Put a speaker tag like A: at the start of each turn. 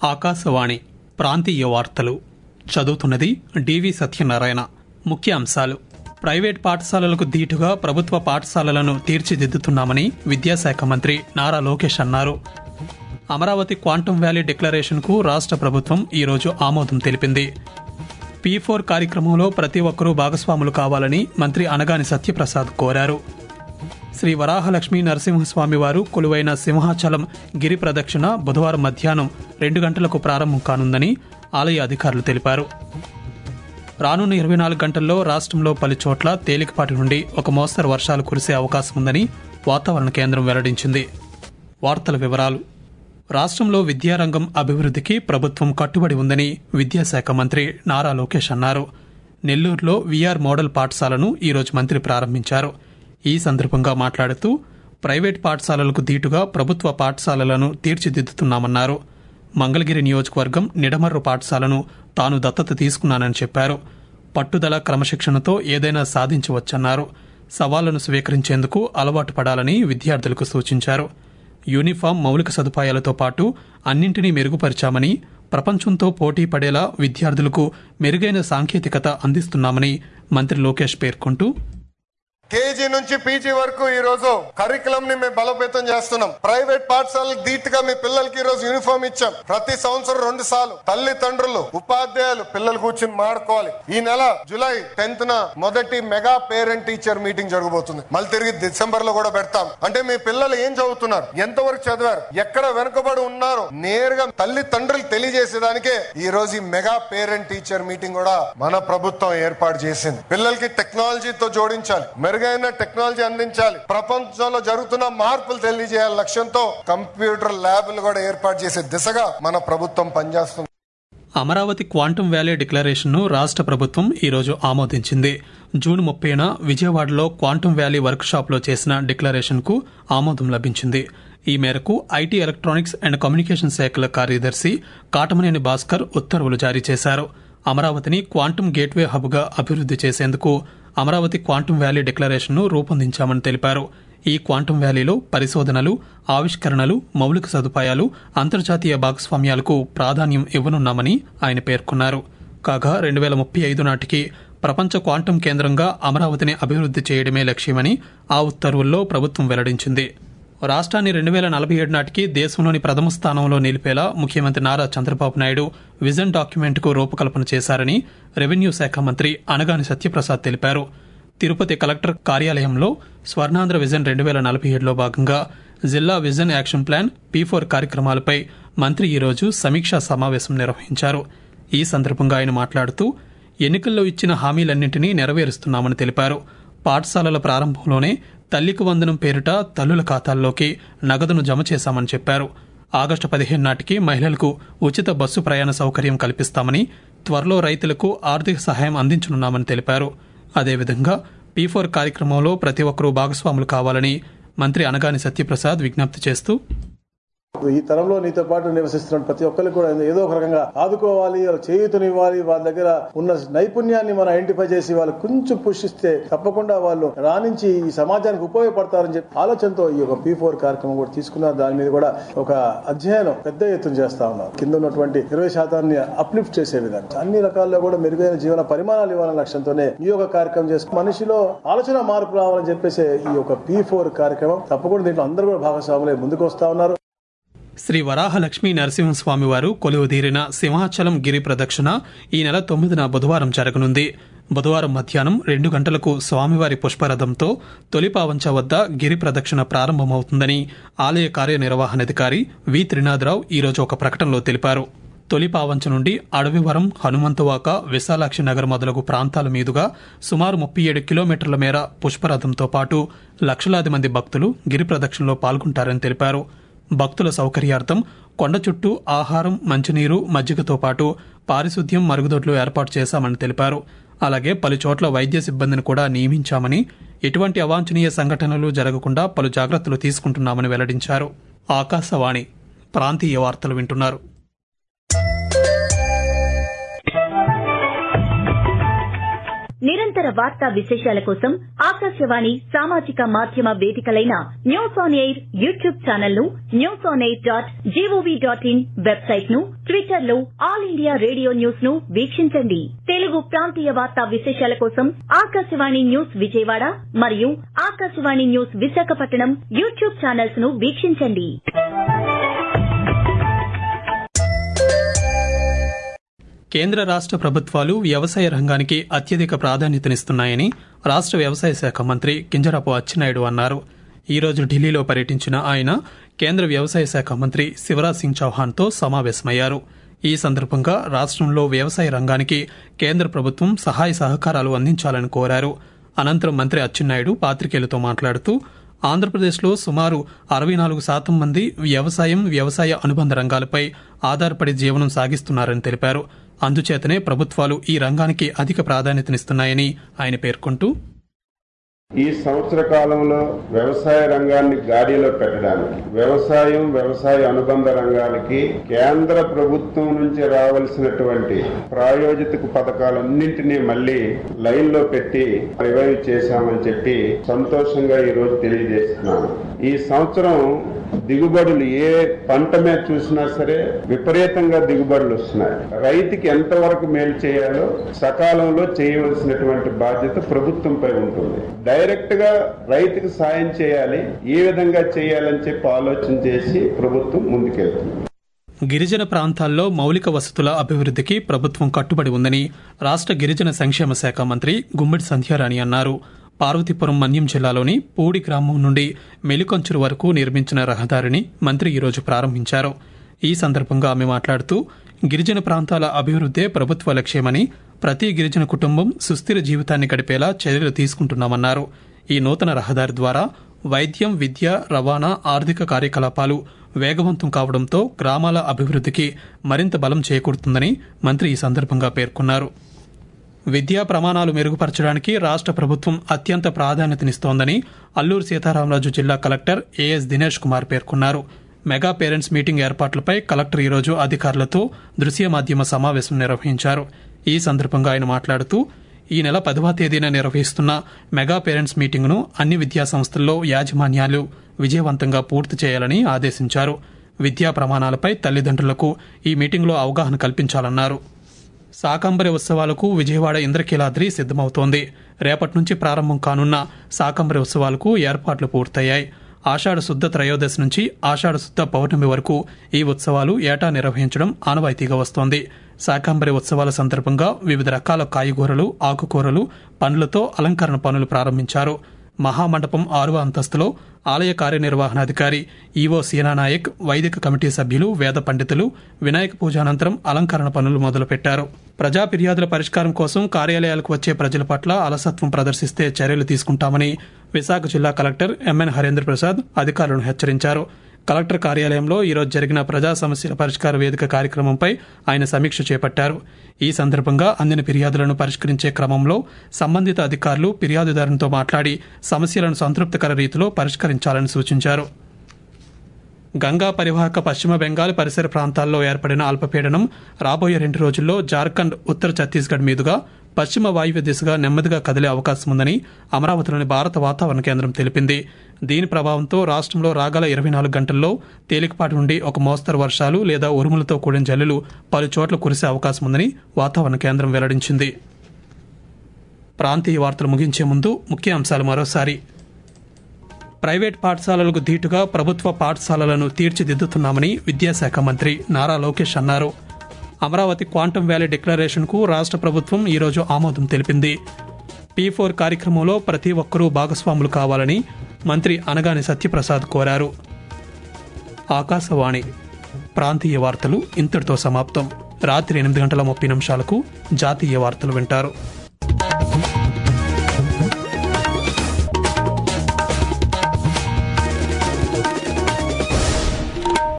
A: ఆకాశవాణి ప్రాంతీయ వార్తలు చదువుతున్నది డివి సత్యనారాయణ ముఖ్య అంశాలు ప్రైవేట్ పాఠశాలలకు ధీటుగా ప్రభుత్వ పాఠశాలలను తీర్చిదిద్దుతున్నామని విద్యాశాఖ మంత్రి నారా లోకేష్ అన్నారు అమరావతి క్వాంటం వ్యాలీ డిక్లరేషన్కు రాష్ట్ర ప్రభుత్వం ఈరోజు ఆమోదం తెలిపింది పీ ఫోర్ కార్యక్రమంలో ప్రతి ఒక్కరూ భాగస్వాములు కావాలని మంత్రి అనగాని సత్యప్రసాద్ కోరారు శ్రీ వరాహలక్ష్మీ నరసింహస్వామి వారు కొలువైన సింహాచలం గిరి ప్రదక్షిణ బుధవారం మధ్యాహ్నం రెండు గంటలకు ప్రారంభం కానుందని ఆలయ అధికారులు తెలిపారు రానున్న ఇరవై నాలుగు గంటల్లో రాష్ట్రంలో పలు చోట్ల తేలికపాటి నుండి ఒక మోస్తరు వర్షాలు కురిసే అవకాశం ఉందని వాతావరణ కేంద్రం వెల్లడించింది వార్తల వివరాలు రాష్ట్రంలో విద్యారంగం అభివృద్ధికి ప్రభుత్వం కట్టుబడి ఉందని విద్యాశాఖ మంత్రి నారా లోకేష్ అన్నారు నెల్లూరులో విఆర్ మోడల్ పాఠశాలను ఈరోజు మంత్రి ప్రారంభించారు ఈ సందర్భంగా మాట్లాడుతూ ప్రైవేట్ పాఠశాలలకు ధీటుగా ప్రభుత్వ పాఠశాలలను తీర్చిదిద్దుతున్నామన్నారు మంగళగిరి నియోజకవర్గం నిడమర్రు పాఠశాలను తాను దత్తత తీసుకున్నానని చెప్పారు పట్టుదల క్రమశిక్షణతో ఏదైనా సాధించవచ్చన్నారు సవాళ్లను స్వీకరించేందుకు అలవాటు పడాలని విద్యార్థులకు సూచించారు యూనిఫామ్ మౌలిక సదుపాయాలతో పాటు అన్నింటినీ మెరుగుపరిచామని ప్రపంచంతో పోటీ పడేలా విద్యార్థులకు మెరుగైన సాంకేతికత అందిస్తున్నామని మంత్రి లోకేష్ పేర్కొంటూ
B: కేజీ నుంచి పీజీ వరకు ఈ రోజు కరికులం ని మేము బలోపేతం చేస్తున్నాం ప్రైవేట్ పాఠశాలకు ధీటుగా మీ పిల్లలకి ఈ రోజు యూనిఫామ్ ఇచ్చాం ప్రతి సంవత్సరం రెండు సార్లు తల్లిదండ్రులు ఉపాధ్యాయులు పిల్లలు కూర్చుని మాడుకోవాలి ఈ నెల జూలై టెన్త్ న మొదటి మెగా పేరెంట్ టీచర్ మీటింగ్ జరగబోతుంది మళ్ళీ తిరిగి డిసెంబర్ లో కూడా పెడతాం అంటే మీ పిల్లలు ఏం చదువుతున్నారు ఎంతవరకు చదివారు ఎక్కడ వెనుకబడి ఉన్నారు నేరుగా తల్లిదండ్రులు తెలియజేసేదానికే ఈ రోజు ఈ మెగా పేరెంట్ టీచర్ మీటింగ్ కూడా మన ప్రభుత్వం ఏర్పాటు చేసింది పిల్లలకి టెక్నాలజీతో జోడించాలి మెరుగైన టెక్నాలజీ అందించాలి ప్రపంచంలో జరుగుతున్న మార్పులు తెలియజేయాలి లక్ష్యంతో కంప్యూటర్ ల్యాబ్లు కూడా ఏర్పాటు చేసే దిశగా మన ప్రభుత్వం పనిచేస్తుంది
A: అమరావతి క్వాంటం వ్యాలీ డిక్లరేషన్ను రాష్ట్ర ప్రభుత్వం ఈరోజు ఆమోదించింది జూన్ ముప్పైన విజయవాడలో క్వాంటం వ్యాలీ వర్క్ షాప్లో చేసిన డిక్లరేషన్కు ఆమోదం లభించింది ఈ మేరకు ఐటీ ఎలక్ట్రానిక్స్ అండ్ కమ్యూనికేషన్ శాఖల కార్యదర్శి కాటమనేని భాస్కర్ ఉత్తర్వులు జారీ చేశారు అమరావతిని క్వాంటం గేట్వే హబ్గా అభివృద్ది చేసేందుకు అమరావతి క్వాంటం వ్యాలీ డిక్లరేషన్ను రూపొందించామని తెలిపారు ఈ క్వాంటం వ్యాలీలో పరిశోధనలు ఆవిష్కరణలు మౌలిక సదుపాయాలు అంతర్జాతీయ భాగస్వామ్యాలకు ప్రాధాన్యం ఇవ్వనున్నామని ఆయన పేర్కొన్నారు కాగా రెండు వేల ముప్పై ఐదు నాటికి ప్రపంచ క్వాంటం కేంద్రంగా అమరావతిని అభివృద్ది చేయడమే లక్ష్యమని ఆ ఉత్తర్వుల్లో ప్రభుత్వం వెల్లడించింది రాష్ట్రాన్ని రెండు వేల నలభై ఏడు నాటికి దేశంలోని ప్రథమ స్థానంలో నిలిపేలా ముఖ్యమంత్రి నారా చంద్రబాబు నాయుడు విజన్ డాక్యుమెంట్కు రూపకల్పన చేశారని రెవెన్యూ శాఖ మంత్రి అనగాని సత్యప్రసాద్ తెలిపారు తిరుపతి కలెక్టర్ కార్యాలయంలో స్వర్ణాంధ్ర విజన్ రెండు వేల నలభై ఏడులో భాగంగా జిల్లా vision action plan P four కార్యక్రమాలపై మంత్రి ఈరోజు సమీక్షా సమావేశం నిర్వహించారు ఈ సందర్భంగా ఆయన మాట్లాడుతూ ఎన్నికల్లో ఇచ్చిన హామీలన్నింటినీ నెరవేరుస్తున్నామని తెలిపారు పాఠశాలల ప్రారంభంలోనే తల్లికి వందనం పేరిట తల్లుల ఖాతాల్లోకి నగదును జమ చేశామని చెప్పారు ఆగస్టు పదిహేను నాటికి మహిళలకు ఉచిత బస్సు ప్రయాణ సౌకర్యం కల్పిస్తామని త్వరలో రైతులకు ఆర్థిక సహాయం అందించనున్నామని తెలిపారు అదేవిధంగా పీ ఫోర్ కార్యక్రమంలో ప్రతి ఒక్కరూ భాగస్వాములు కావాలని మంత్రి అనగాని సత్యప్రసాద్ విజ్ఞప్తి చేస్తూ
C: ఈ తరంలో నీతో పాటు నివసిస్తున్న ప్రతి ఒక్కరికి కూడా ఏదో ఒక రకంగా ఆదుకోవాలి వాళ్ళకి చేయూతనివ్వాలి వాళ్ళ దగ్గర ఉన్న నైపుణ్యాన్ని మనం ఐడెంటిఫై చేసి వాళ్ళు కొంచెం పుష్టిస్తే తప్పకుండా వాళ్ళు రాణించి ఈ సమాజానికి ఉపయోగపడతారని చెప్పి ఆలోచనతో ఈ యొక్క పీ ఫోర్ కార్యక్రమం కూడా తీసుకున్నారు దాని మీద కూడా ఒక అధ్యయనం పెద్ద ఎత్తున చేస్తా ఉన్నారు కింద ఉన్నటువంటి ఇరవై శాతాన్ని అప్లిఫ్ట్ చేసే విధంగా అన్ని రకాల్లో కూడా మెరుగైన జీవన పరిమాణాలు ఇవ్వాలనే లక్ష్యంతోనే ఈ యొక్క కార్యక్రమం చేసి మనిషిలో ఆలోచన మార్పు రావాలని చెప్పేసి ఈ యొక్క పీ ఫోర్ కార్యక్రమం తప్పకుండా దీంట్లో అందరూ కూడా భాగస్వాములే ముందుకు వస్తా ఉన్నారు
A: శ్రీ వరాహలక్ష్మీ నరసింహస్వామి వారు కొలువుదీరిన సింహాచలం గిరి ప్రదక్షిణ ఈ నెల తొమ్మిదిన బుధవారం జరగనుంది బుధవారం మధ్యాహ్నం రెండు గంటలకు స్వామివారి పుష్పరథంతో తొలిపావంచ వద్ద గిరి ప్రదక్షిణ ప్రారంభమవుతుందని ఆలయ కార్యనిర్వహణాధికారి వి త్రినాథరావు ఈరోజు ఒక ప్రకటనలో తెలిపారు తొలిపావంచ నుండి అడవివరం హనుమంతవాక విశాలాక్షి నగర్ మొదలగు ప్రాంతాల మీదుగా సుమారు ముప్పై ఏడు కిలోమీటర్ల మేర పుష్పరథంతో పాటు లక్షలాది మంది భక్తులు గిరి ప్రదక్షిణలో పాల్గొంటారని తెలిపారు భక్తుల సౌకర్యార్థం కొండ చుట్టూ ఆహారం మంచినీరు మజ్జిగతో పాటు పారిశుద్ధ్యం మరుగుదొడ్లు ఏర్పాటు చేశామని తెలిపారు అలాగే పలు చోట్ల వైద్య సిబ్బందిని కూడా నియమించామని ఎటువంటి అవాంఛనీయ సంఘటనలు జరగకుండా పలు జాగ్రత్తలు తీసుకుంటున్నామని వెల్లడించారు ఆకాశవాణి ప్రాంతీయ వార్తలు వింటున్నారు
D: నిరంతర వార్తా విశేషాల కోసం ఆకాశవాణి సామాజిక మాధ్యమ వేదికలైన news on air YouTube channel ను news on air dot gov dot in website ను ట్విట్టర్ లో ఆల్ ఇండియా రేడియో న్యూస్ ను వీక్షించండి తెలుగు ప్రాంతీయ వార్తా విశేషాల కోసం ఆకాశవాణి న్యూస్ విజయవాడ మరియు Akashvani news Visakhapatnam YouTube channels ను వీక్షించండి
A: కేంద్ర రాష్ట్ర ప్రభుత్వాలు వ్యవసాయ రంగానికి అత్యధిక ప్రాధాన్యతనిస్తున్నాయని రాష్ట్ర వ్యవసాయ శాఖ మంత్రి కింజరాపు అచ్చెన్నాయుడు అన్నారు ఈ రోజు ఢిల్లీలో పర్యటించిన ఆయన కేంద్ర వ్యవసాయ శాఖ మంత్రి శివరాజ్ సింగ్ చౌహాన్తో సమావేశమయ్యారు ఈ సందర్భంగా రాష్ట్రంలో వ్యవసాయ రంగానికి కేంద్ర ప్రభుత్వం సహాయ సహకారాలు అందించాలని కోరారు అనంతరం మంత్రి అచ్చెన్నాయుడు పాత్రికేయులతో మాట్లాడుతూ ఆంధ్రప్రదేశ్లో సుమారు అరవై నాలుగు శాతం మంది వ్యవసాయం వ్యవసాయ అనుబంధ రంగాలపై ఆధారపడి జీవనం సాగిస్తున్నారని తెలిపారు అందుచేతనే ప్రభుత్వాలు ఈ రంగానికి అధిక ప్రాధాన్యతనిస్తున్నాయని ఆయన పేర్కొంటూ
E: ఈ సంవత్సర కాలంలో వ్యవసాయ రంగాన్ని గాడిలో పెట్టడానికి వ్యవసాయం వ్యవసాయ అనుబంధ రంగాలకి కేంద్ర ప్రభుత్వం నుంచి రావాల్సినటువంటి ప్రాయోజిత పథకాలన్నింటినీ మళ్ళీ లైన్ లో పెట్టి రివైవ్ చేశామని చెప్పి సంతోషంగా ఈ రోజు తెలియజేస్తున్నాను ఈ సంవత్సరం దిగుబడులు ఏ పంట మీద చూసినా సరే విపరీతంగా దిగుబడులు వస్తున్నాయి రైతుకి ఎంతవరకు మేలు చేయాలో సకాలంలో చేయవలసినటువంటి బాధ్యత ప్రభుత్వంపై ఉంటుంది డైరెక్ట్ గా రైతుకు సాయం చేయాలి ఏ విధంగా చేయాలని చెప్పి ఆలోచన చేసి ప్రభుత్వం ముందుకెళ్తుంది
A: గిరిజన ప్రాంతాల్లో మౌలిక వసతుల అభివృద్ధికి ప్రభుత్వం కట్టుబడి ఉందని రాష్ట్ర గిరిజన సంక్షేమ శాఖ మంత్రి గుమ్మిడి సంధ్యారాణి అన్నారు పార్వతీపురం మన్యం జిల్లాలోని పూడి గ్రామం నుండి మెలికొంచురు వరకు నిర్మించిన రహదారిని మంత్రి ఈరోజు ప్రారంభించారు ఈ సందర్భంగా ఆమె మాట్లాడుతూ గిరిజన ప్రాంతాల అభివృద్దే ప్రభుత్వ లక్ష్యమని ప్రతి గిరిజన కుటుంబం సుస్థిర జీవితాన్ని గడిపేలా చర్యలు తీసుకుంటున్నామన్నారు ఈ నూతన రహదారి ద్వారా వైద్యం విద్య రవాణా ఆర్థిక కార్యకలాపాలు వేగవంతం కావడంతో గ్రామాల అభివృద్ధికి మరింత బలం చేకూరుతుందని మంత్రి ఈ సందర్భంగా పేర్కొన్నారు విద్యా ప్రమాణాలు మెరుగుపరచడానికి రాష్ట్ర ప్రభుత్వం అత్యంత ప్రాధాన్యతనిస్తోందని అల్లూరు సీతారామరాజు జిల్లా కలెక్టర్ ఏఎస్ దినేష్ కుమార్ పేర్కొన్నారు మెగా పేరెంట్స్ మీటింగ్ ఏర్పాట్లపై కలెక్టర్ ఈరోజు అధికారులతో దృశ్య మాధ్యమ సమావేశం నిర్వహించారు ఈ సందర్భంగా ఆయన మాట్లాడుతూ ఈ నెల పదవ తేదీన నిర్వహిస్తున్న మెగా పేరెంట్స్ మీటింగును అన్ని విద్యా సంస్థల్లో యాజమాన్యాలు విజయవంతంగా పూర్తి చేయాలని ఆదేశించారు విద్యా ప్రమాణాలపై తల్లిదండ్రులకు ఈ మీటింగ్లో అవగాహన కల్పించాలన్నారు శాకంబరి ఉత్సవాలకు విజయవాడ ఇంద్రకీలాద్రి సిద్దమవుతోంది రేపటి నుంచి ప్రారంభం కానున్న శాకంబరి ఉత్సవాలకు ఏర్పాట్లు పూర్తయ్యాయి ఆషాఢ శుద్ధ త్రయోదశి నుంచి ఆషాఢ శుద్ధ పౌర్ణమి వరకు ఈ ఉత్సవాలు ఏటా నిర్వహించడం ఆనవాయితీగా వస్తోంది శాకంబరి ఉత్సవాల సందర్భంగా వివిధ రకాల కాయగూరలు ఆకుకూరలు పండ్లతో అలంకరణ పనులు ప్రారంభించారు మహామండపం ఆరవ అంతస్తులో ఆలయ కార్యనిర్వహణాధికారి ఈవో సీనానాయక్ వైదిక కమిటీ సభ్యులు వేద పండితులు వినాయక పూజానంతరం అలంకరణ పనులు మొదలుపెట్టారు ప్రజా ఫిర్యాదుల పరిష్కారం కోసం కార్యాలయాలకు వచ్చే ప్రజల పట్ల అలసత్వం ప్రదర్శిస్తే చర్యలు తీసుకుంటామని విశాఖ జిల్లా కలెక్టర్ ఎంఎన్ హరేంద్ర ప్రసాద్ అధికారులను హెచ్చరించారు కలెక్టర్ కార్యాలయంలో ఈరోజు జరిగిన ప్రజా సమస్యల పరిష్కార వేదిక కార్యక్రమంపై ఆయన సమీక్ష చేపట్టారు ఈ సందర్భంగా అందిన ఫిర్యాదులను పరిష్కరించే క్రమంలో సంబంధిత అధికారులు ఫిర్యాదుదారునితో మాట్లాడి సమస్యలను సంతృప్తికర రీతిలో పరిష్కరించాలని సూచించారు గంగా పరివాహక పశ్చిమ బెంగాల్ పరిసర ప్రాంతాల్లో ఏర్పడిన అల్పపీడనం రాబోయే రెండు రోజుల్లో జార్ఖండ్ ఉత్తర ఛత్తీస్గఢ్ మీదుగా పశ్చిమ వాయువ్య దిశగా నెమ్మదిగా కదిలే అవకాశం ఉందని అమరావతిలోని భారత వాతావరణ కేంద్రం తెలిపింది దీని ప్రభావంతో రాష్ట్రంలో రాగల ఇరవై నాలుగు గంటల్లో తేలికపాటి నుండి ఒక మోస్తరు వర్షాలు లేదా ఉరుములతో కూడిన జల్లులు పలు చోట్ల కురిసే అవకాశం ఉందని వాతావరణ కేంద్రం వెల్లడించింది ప్రాంతీయ వార్తలు ముగించే ముందు ముఖ్య అంశాలు మరోసారి ప్రైవేట్ పాఠశాలలకు ధీటుగా ప్రభుత్వ పాఠశాలలను తీర్చిదిద్దుతున్నామని విద్యాశాఖ మంత్రి నారా లోకేష్ అన్నారు అమరావతి క్వాంటం వ్యాలీ డిక్లరేషన్కు రాష్ట్ర ప్రభుత్వం ఈరోజు ఆమోదం తెలిపింది పీ ఫోర్ కార్యక్రమంలో ప్రతి ఒక్కరూ భాగస్వాములు కావాలని మంత్రి అనగాని సత్యప్రసాద్ కోరారు ఆకాశవాణి ప్రాంతీయ వార్తలు ఇంతటితో సమాప్తం రాత్రి ఎనిమిది గంటల ముప్పై నిమిషాలకు జాతీయ వార్తలు వింటారు